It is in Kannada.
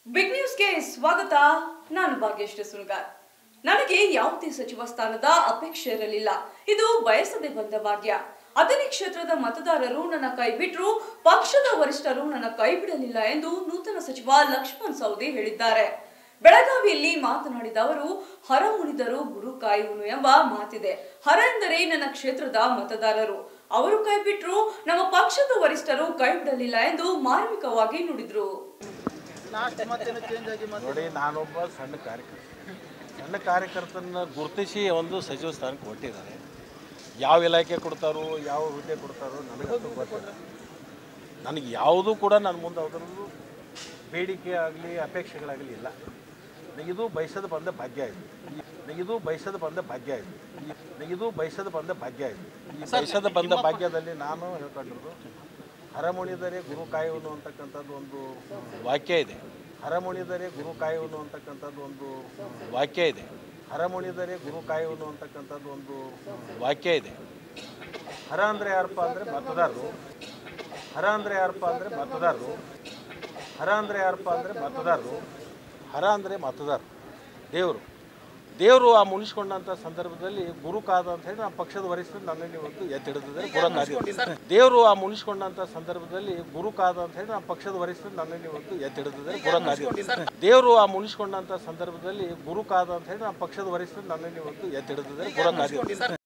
ಬಿಗ್ ನ್ಯೂಸ್ಗೆ ಸ್ವಾಗತ ನಾನು ಭಾಗ್ಯಶ್ರೀ ಸುನ್ಗಾರ್ ನನಗೆ ಯಾವುದೇ ಸಚಿವ ಸ್ಥಾನದ ಅಪೇಕ್ಷೆ ಇರಲಿಲ್ಲ ಇದು ಬಯಸದೆ ಬಂದ ಭಾಗ್ಯ ಅದನಿ ಕ್ಷೇತ್ರದ ಮತದಾರರು ನನ್ನ ಕೈ ಬಿಟ್ರು ಪಕ್ಷದ ವರಿಷ್ಠರು ನನ್ನ ಕೈ ಬಿಡಲಿಲ್ಲ ಎಂದು ನೂತನ ಸಚಿವ ಲಕ್ಷ್ಮಣ್ ಸವದಿ ಹೇಳಿದ್ದಾರೆ ಬೆಳಗಾವಿಯಲ್ಲಿ ಮಾತನಾಡಿದ ಅವರು ಹರ ಮುನಿದರು ಗುರು ಕಾಯುವನು ಎಂಬ ಮಾತಿದೆ ಹರ ಎಂದರೆ ನನ್ನ ಕ್ಷೇತ್ರದ ಮತದಾರರು ಅವರು ಕೈ ಬಿಟ್ರು ನಮ್ಮ ಪಕ್ಷದ ವರಿಷ್ಠರು ಕೈ ಬಿಡಲಿಲ್ಲ ಎಂದು ಮಾರ್ಮಿಕವಾಗಿ ನುಡಿದ್ರು ಲಾಸ್ಟ್ ಮತ್ತೇನು ಚೇಂಜ್ ಆಗಿ ಮತ್ತೆ ನೋಡಿ ನಾನೊಬ್ಬ ಸಣ್ಣ ಕಾರ್ಯಕರ್ತ ಸಣ್ಣ ಕಾರ್ಯಕರ್ತನ ಗುರುತಿಸಿ ಒಂದು ಸಚಿವ ಸ್ಥಾನಕ್ಕೆ ಕೊಟ್ಟಿದ್ದಾರೆ ಯಾವ ಇಲಾಖೆ ಕೊಡ್ತಾರೋ ಯಾವ ಹುದ್ದೆ ಕೊಡ್ತಾರೋ ನನಗಂತೂ ಗೊತ್ತಿಲ್ಲ ನನಗೆ ಯಾವುದೂ ಕೂಡ ನನ್ನ ಮುಂದೆ ಅದರದ್ದು ಬೇಡಿಕೆ ಆಗಲಿ ಅಪೇಕ್ಷೆಗಳಾಗಲಿ ಇಲ್ಲ ನನಗಿದು ಬಯಸದ ಬಂದ ಭಾಗ್ಯ ಇದು ನನಗಿದು ಬಯಸದ ಬಂದ ಭಾಗ್ಯ ಇದು ನನಗಿದು ಬಯಸದ ಬಂದ ಭಾಗ್ಯ ಇದು ಈ ಬಯಸದ ಬಂದ ಭಾಗ್ಯದಲ್ಲಿ ನಾನು ಹೇಳ್ಕೊಂಡಿರೋದು ಹರಮುಣಿದರೆ ಗುರು ಕಾಯುವನು ಅಂತಕ್ಕಂಥದ್ದು ಒಂದು ವಾಕ್ಯ ಇದೆ ಹರಮುಣಿದರೆ ಗುರು ಕಾಯುವನು ಅಂತಕ್ಕಂಥದ್ದು ಒಂದು ವಾಕ್ಯ ಇದೆ ಹರಮುಣಿದರೆ ಗುರು ಕಾಯುವನು ಅಂತಕ್ಕಂಥದ್ದು ಒಂದು ವಾಕ್ಯ ಇದೆ ಹರ ಅಂದರೆ ಯಾರಪ್ಪ ಅಂದರೆ ಮತದಾರರು ಹರ ಅಂದರೆ ಯಾರಪ್ಪ ಅಂದರೆ ಮತದಾರರು ಹರ ಅಂದರೆ ಯಾರಪ್ಪ ಅಂದರೆ ಮತದಾರರು ಹರ ಅಂದರೆ ಮತದಾರರು ದೇವರು ದೇವರು ಆ ಮುನಿಸ್ಕೊಂಡಂಥ ಸಂದರ್ಭದಲ್ಲಿ ಗುರು ಕಾದ ಅಂತ ಹೇಳಿ ನಮ್ಮ ಪಕ್ಷದ ವರಿಷ್ಠರು ನನ್ನನ್ನು ಇವತ್ತು ಎತ್ತಿಡಿದಿದ್ದಾರೆ ಗುರು ಕಾದ ದೇವರು ಆ ಮುನಿಸ್ಕೊಂಡಂಥ ಸಂದರ್ಭದಲ್ಲಿ ಗುರು ಕಾದ ಅಂತ ಹೇಳಿ ನಮ್ಮ ಪಕ್ಷದ ವರಿಷ್ಠರು ನನ್ನನ್ನು ಇವತ್ತು ಎತ್ತಿಡಿದಿದ್ದಾರೆ ಗುರು ಕಾದ ದೇವರು ಆ ಮುನಿಸ್ಕೊಂಡಂಥ ಸಂದರ್ಭದಲ್ಲಿ ಗುರು ಕಾದ ಅಂತ ಹೇಳಿ ನಮ್ಮ ಪಕ್ಷದ ವರಿಷ್ಠರು ನನ್ನನ್ನು ಇವತ್ತು ಎತ್ತಿಡಿದಿದ್ದಾರೆ ಗುರು ಕಾದ